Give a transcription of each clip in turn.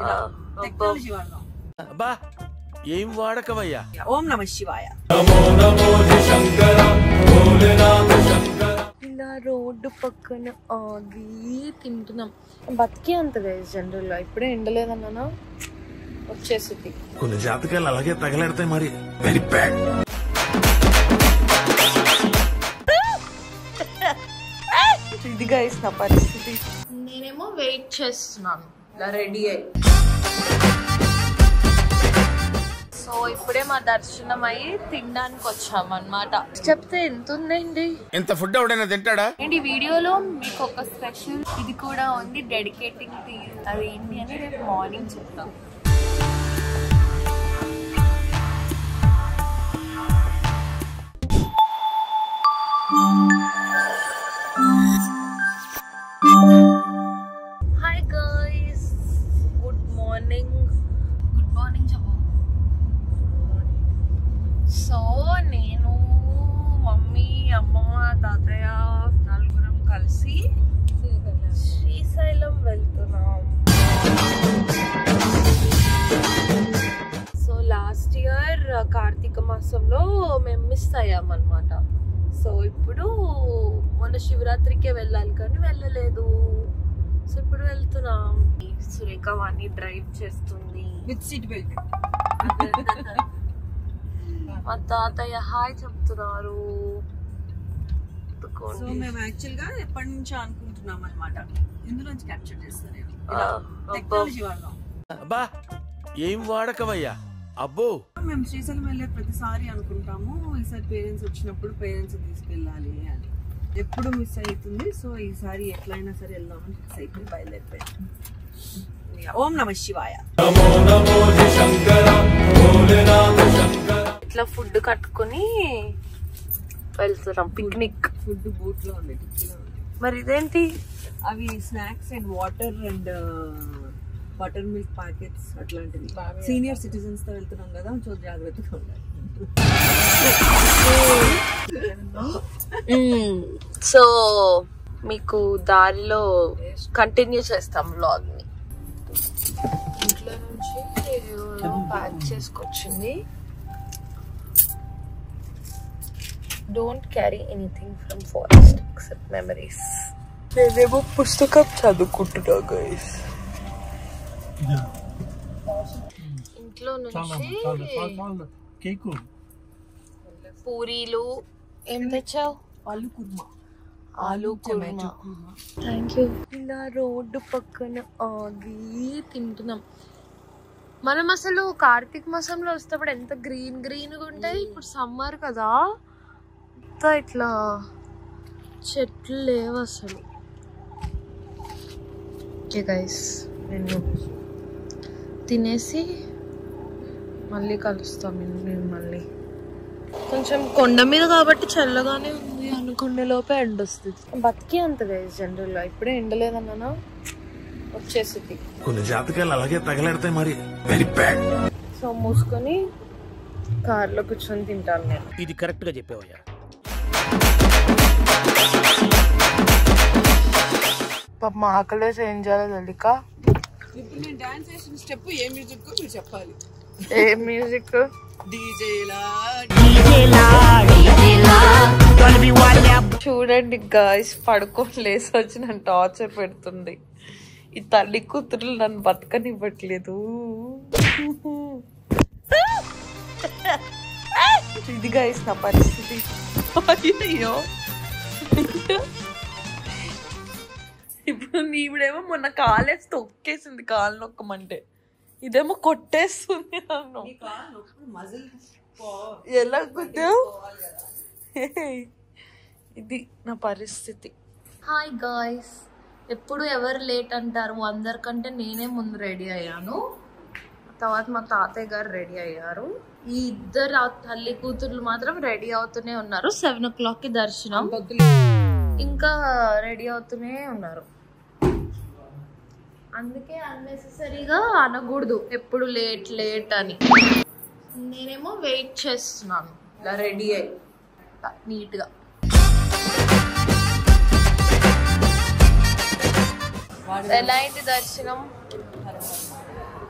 Technology వాడదాం అబ్బా ఏం వాడకవయ్యా ఓం నమ శివాయ ఇలా రోడ్డు పక్కన ఆగి తింటున్నాం బతికే అంత గైస్ జనరల్గా ఇప్పుడే ఎండలేదన్నా వచ్చేసింది కొన్ని జాతకాలు అలాగే తగలెడతాయి మరి వెరీ బ్యాడ్ ఇది గైస్ నా పరిస్థితి నేనేమో వెయిట్ చేస్తున్నాను ఇలా రెడీ అయ్యి సో ఇప్పుడే మా దర్శనం అయ్యి తినడానికి వచ్చాం అనమాట చెప్తే ఎంత ఉందండి ఇంత ఫుడ్ ఎవడైనా తింటాడా అండ్ ఈ వీడియోలో మీకు ఒక స్పెషల్ ఇది కూడా ఉంది డెడికేటింగ్ టు యూ అది ఏంటి అని రేపు మార్నింగ్ చెప్తాం hi guys good morning good morning చెప్పు సో నేను మమ్మీ అమ్మమ్మ తాతయ్య నలుగురం కలిసి శ్రీశైలం వెళ్తున్నాం సో లాస్ట్ ఇయర్ కార్తీక మాసంలో మేము మిస్ అయ్యాం అనమాట సో ఇప్పుడు మొన్న శివరాత్రికే వెళ్ళాలి కానీ వెళ్ళలేదు సో ఇప్పుడు వెళ్తున్నాం సురేఖ వాణి డ్రైవ్ చేస్తుంది విత్ సీట్ బెల్ట్ మా తాతయ్య హాయ్ చెప్తున్నారు సో మేము యాక్చువల్ గా ఎప్పటి నుంచో అనుకుంటున్నాం అనమాట ఇందులోంచి క్యాప్చర్ చేస్తాను నేను ఆ, అబ్బో. టెక్నాలజీ వాడదాం అబ్బా ఏం వాడకవయ్యా అబ్బో మేము శ్రీశైలం వెళ్ళే ప్రతిసారి అనుకుంటాము ఈసారి పేరెంట్స్ వచ్చినప్పుడు పేరెంట్స్ తీసుకెళ్ళాలి అని ఎప్పుడు మిస్ అవుతుంది సో ఈసారి ఎట్లయినా సరే వెళ్దామని ఫిక్స్ అయిపోయి బయలుదేరిపోయాం ఓం నమ శివాయ ఇట్లా ఫుడ్ కట్టుకొని వెళ్తున్నాం పిక్నిక్ ఫుడ్ బూట్ లో ఉంది టిక్కీలో ఉంది మరి ఇదేంటి అవి snacks and water and butter milk packets అట్లాంటివి సీనియర్ సిటిజన్స్ తో వెళ్తున్నాం కదా సో జాగ్రత్తగా ఉండాలి సో మీకు దారిలో కంటిన్యూ చేస్తాం వ్లాగ్ ని ఇంట్లో నుంచి ప్యాక్ చేసుకొచ్చింది don't carry anything from forest except memories నేనేమో పుస్తకం చదువుకుంటున్నా గైస్ ఇంట్లో నుంచి కేకు పూరీలు ఏం తెచ్చావు aloo kurma aloo tomato kurma kurma thank you ఇలా రోడ్డు పక్కన ఆగి తింటున్నాం మనం అసలు కార్తీక మాసంలో వస్తేప్పుడు ఎంత గ్రీన్ గ్రీన్గా ఉంటాయి ఇప్పుడు సమ్మర్ కదా అంతా ఇట్లా చెట్లు లేవు అసలు ఓకే గైస్ నేను తినేసి మళ్ళీ కలుస్తాం నేను నేను మళ్ళీ కొంచెం కొండ మీద కాబట్టి చల్లగానే ఉంది అనుకునే లోపే ఎండ వస్తుంది బతికే అంత గైస్ జనరల్గా ఇప్పుడే ఎండలేదన్నా వచ్చేసింది కొన్ని జాతకాలు అలాగే తగలెడతాయి మరి వెరీ బ్యాడ్ సో మూసుకొని కార్లో కూర్చొని తింటాను నేను ఇది కరెక్ట్ గా చెప్పావయ్యా పాప మా ఆకలేసి ఏం చేయాలో తెలియక ఇప్పుడు నేను డాన్స్ చేసిన స్టెప్ ఏ మ్యూజిక్ మీరు చెప్పాలి ఏ మ్యూజిక్ డీజేలా చూడండి గాయస్ పడుకొని లేసి వచ్చి నన్ను టార్చర్ పెడుతుంది ఈ తల్లి కూతురులు నన్ను బతకనివ్వట్లేదు ఇది గాయస్ నా పరిస్థితి అయ్యో ఇప్పుడు నీవిడేమో మొన్న కాలేసి తొక్కేసింది కాలు నొక్కమంటే ఇదేమో కొట్టేస్తుంది నన్ను మజిల్ ఎలా గుద్దావు ఇది నా పరిస్థితి హాయ్ గాయ్స్ ఎప్పుడు ఎవరు లేట్ అంటారు అందరికంటే నేనే ముందు రెడీ అయ్యాను తర్వాత మా తాతయ్య గారు రెడీ అయ్యారు ఈ ఇద్దరు ఆ తల్లి కూతుర్లు మాత్రం రెడీ అవుతూనే ఉన్నారు సెవెన్ ఓ క్లాక్కి దర్శనం ఇంకా రెడీ అవుతూనే ఉన్నారు అందుకే అన్నెసెసరీగా అనకూడదు ఎప్పుడు లేట్ లేట్ అని నేనేమో వెయిట్ చేస్తున్నాను ఇలా రెడీ అయ్యి నీట్గా ఎలా అయింది దర్శనం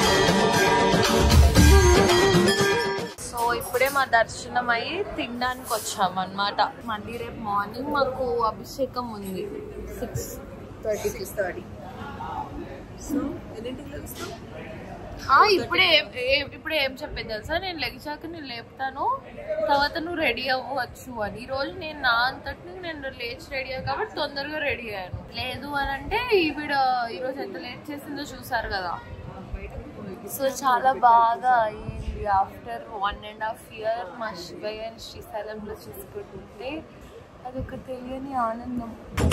సో ఇప్పుడే మా దర్శనం అయ్యి తినడానికి వచ్చాం అనమాట మళ్ళీ రేపు మార్నింగ్ మాకు అభిషేకం ఉంది సిక్స్ థర్టీకి థర్టీ సో ఎన్నింటికి లేస్తావు ఇప్పుడే ఏం- ఏం- ఇప్పుడే ఏం చెప్పేది తెలుసా నేను లెగిచాక నేను లేపుతాను తర్వాత నువ్వు రెడీ అవ్వచ్చు అని ఈ రోజు నేను నా అంతటి నేను లేచి రెడీ అయ్యా కాబట్టి తొందరగా రెడీ అయ్యాను లేదు అని అంటే ఈవిడ ఈరోజు ఎంత లేట్ చేసిందో చూసారు కదా సో చాలా బాగా అయింది after one and half year మా శివయ్య అండ్ శ్రీశైలంలో చూసుకుంటుంటే అదొక తెలియని ఆనందం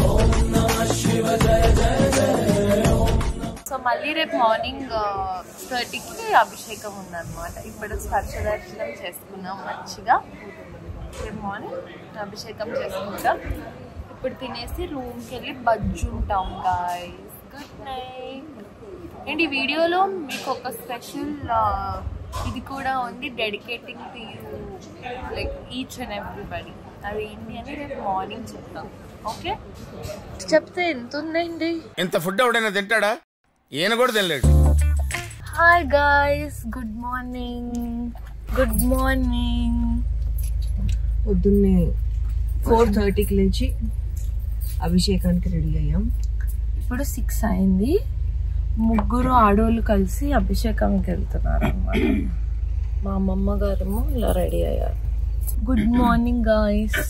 సో మళ్ళీ రేపు మార్నింగ్ థర్టీకి అభిషేకం ఉందన్నమాట ఇప్పుడు స్పర్శ దర్శనం చేసుకున్నాం మంచిగా రేపు మార్నింగ్ అభిషేకం చేసుకుంటాం ఇప్పుడు తినేసి రూమ్కి వెళ్ళి బజ్జుంటాం గాయస్ గుడ్ నైట్ అండ్ ఈ వీడియోలో మీకు ఒక స్పెషల్ ఇది కూడా ఉంది dedicating to you like each and everybody అది ఏంటి అని రేపు మార్నింగ్ చెప్తాం ఓకే చెప్తే ఎంత ఉందండి ఇంత ఫుడ్ ఎవడైనా తింటాడా ఈయన కూడా తినలేడు hi guys good morning good morning పొద్దున్నే ఫోర్ థర్టీకి లేచి అభిషేకానికి రెడీ అయ్యాం ఇప్పుడు సిక్స్ అయింది ముగ్గురు ఆడోళ్ళు కలిసి అభిషేకంకి వెళ్తున్నారు అన్నమాట మా అమ్మమ్మ గారేమో ఇలా రెడీ అయ్యారు గుడ్ మార్నింగ్ గాయస్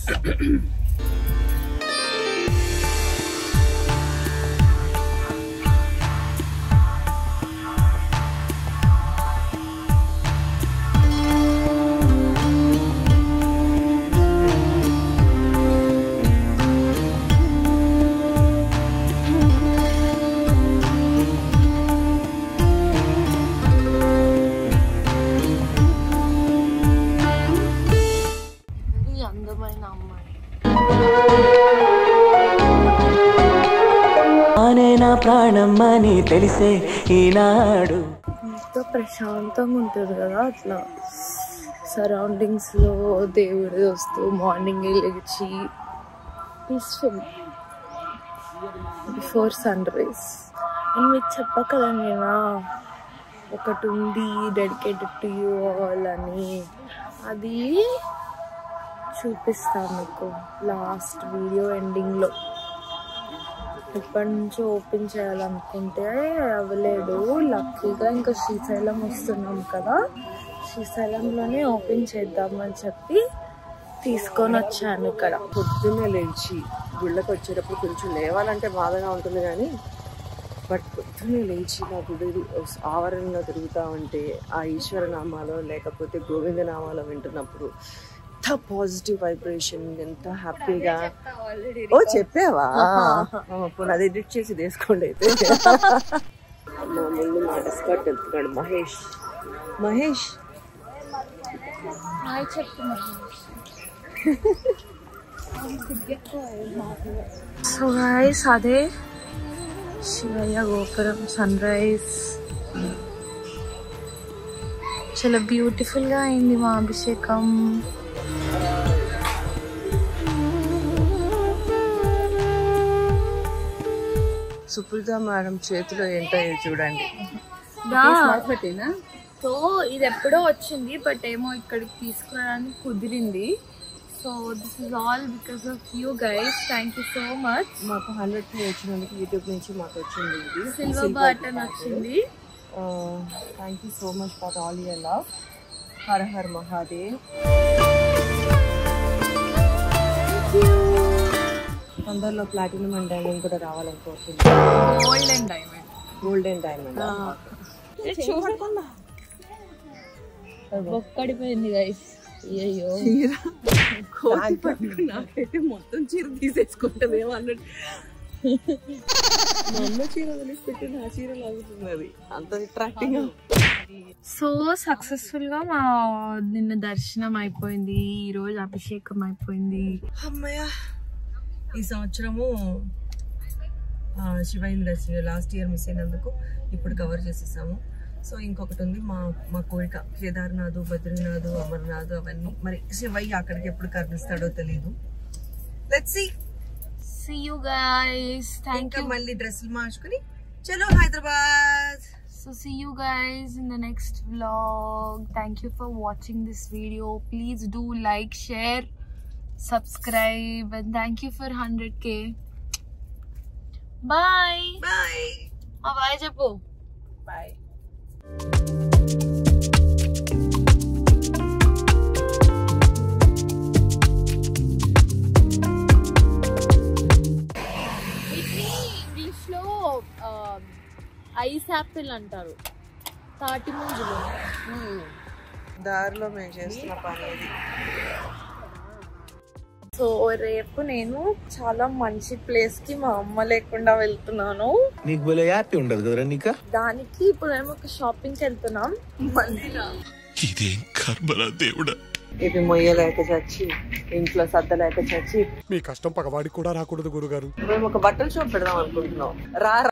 వెరీ అందమైన అమ్మాయి ఆనే నా ప్రాణమ్మని తెలిసే ఈనాడు ఎంతో ప్రశాంతంగా ఉంటుంది కదా అట్లా సరౌండింగ్స్ లో దేవుడు వస్తూ మార్నింగ్ లేచి peaceful before sunrise and మీకు చెప్పా కదా నేనా ఒకటి ఉంది డెడికేటెడ్ టు యూ ఆల్ అని అది చూపిస్తాను మీకు లాస్ట్ వీడియో ఎండింగ్లో ఎప్పటి నుంచో ఓపెన్ చేయాలనుకుంటే అవ్వలేదు లక్కీగా ఇంకా శ్రీశైలం వస్తున్నాం కదా శ్రీశైలంలోనే ఓపెన్ చేద్దామని చెప్పి తీసుకొని వచ్చాను ఇక్కడ పొద్దున్నే లేచి గుళ్ళకి వచ్చేటప్పుడు కొంచెం లేవాలంటే బాధగా ఉంటుంది కానీ బట్ పొద్దున్నే లేచి నా గుడి ఆవరణలో తిరుగుతా ఉంటే ఆ ఈశ్వర నామాలో లేకపోతే గోవింద నామాలో వింటున్నప్పుడు ఎంత పాజిటివ్ వైబ్రేషన్ ఎంత హ్యాపీగా ఓ చెప్పావా పోనీ అది ఎడిట్ చేసి తీసుకోండి అయితే మా ముందు మా ఎస్కాట్ వెళ్తున్నాడు మహేష్ మహేష్ హాయ్ చెప్తున్నాను సో గాయస్ అదే శివయ్య గోపురం సన్ రైజ్ చాలా బ్యూటిఫుల్ గా అయింది మా అభిషేకం సుప్రీత మేడం చేతిలో ఏంటో ఇది చూడండి పెట్టినా సో ఇది ఎప్పుడో వచ్చింది బట్ ఏమో ఇక్కడికి తీసుకురావడానికి కుదిరింది so this is all because of you guys thank you so much మాకు హండ్రెడ్ కి వచ్చినందుకు యూట్యూబ్ నుంచి మాకు వచ్చింది ఇది సిల్వర్ బటన్ వచ్చింది thank you so much for all your love Hara Har Mahadev తొందరలో ప్లాటినం అండ్ డైమండ్ కూడా రావాలని కోరుకుంటున్నాను gold and diamond golden diamond ఒక్కడిపోయింది గైస్ అయ్యో నాకైతే మొత్తం చీర తీసేసుకుంటామేమో అన్నట్టు మా అమ్మ చీర వదిలిపెట్టి నా చీర లాగుతున్నది అంత అట్రాక్టింగ్ సో సక్సెస్ఫుల్ గా మా నిన్న దర్శనం అయిపోయింది ఈ రోజు అభిషేకం అయిపోయింది అమ్మయ్య ఈ సంవత్సరము ఆ, శివైన దర్శనం లాస్ట్ ఇయర్ మిస్ అయినందుకు ఇప్పుడు కవర్ చేసేసాము సో ఇంకొకటి ఉంది మా మా కోరిక కేదార్నాథ్ బద్రీనాథ్ అమర్నాథ్ అవన్నీ మరి శివయ్య అక్కడికి ఎప్పుడు కర్ణిస్తాడో తెలియదు let's see See you guys. Thank ఇంకా you. మళ్ళీ డ్రెస్సులు మార్చుకుని చలో Hyderabad so So see you guys in the next vlog. Thank you for watching this video. Please do like, share, subscribe, and thank you for 100k. Bye. Bye Ah, bye, Japu. Bye వీటిని English లో ice apple అంటారు తాటి ముంజులు దారిలో మేము చేస్తున్న పని ఇది so రేపు నేను చాలా మంచి ప్లేస్ కి మా అమ్మ లేకుండా వెళ్తున్నాను నీకు భలే హ్యాపీ ఉండదు కదరా నీకా దానికి ఇప్పుడు మేము ఒక షాపింగ్ కి వెళ్తున్నాం మందిరా ఇదేం కర్మరా దేవుడా ఇవి మొయ్యలేక చచ్చి ఇంట్లో సద్దలేక చచ్చి మీ కష్టం పగవాడికి కూడా రాకూడదు గురుగారు మేము ఒక బట్టల షాప్ పెడదాం అనుకుంటున్నాం రా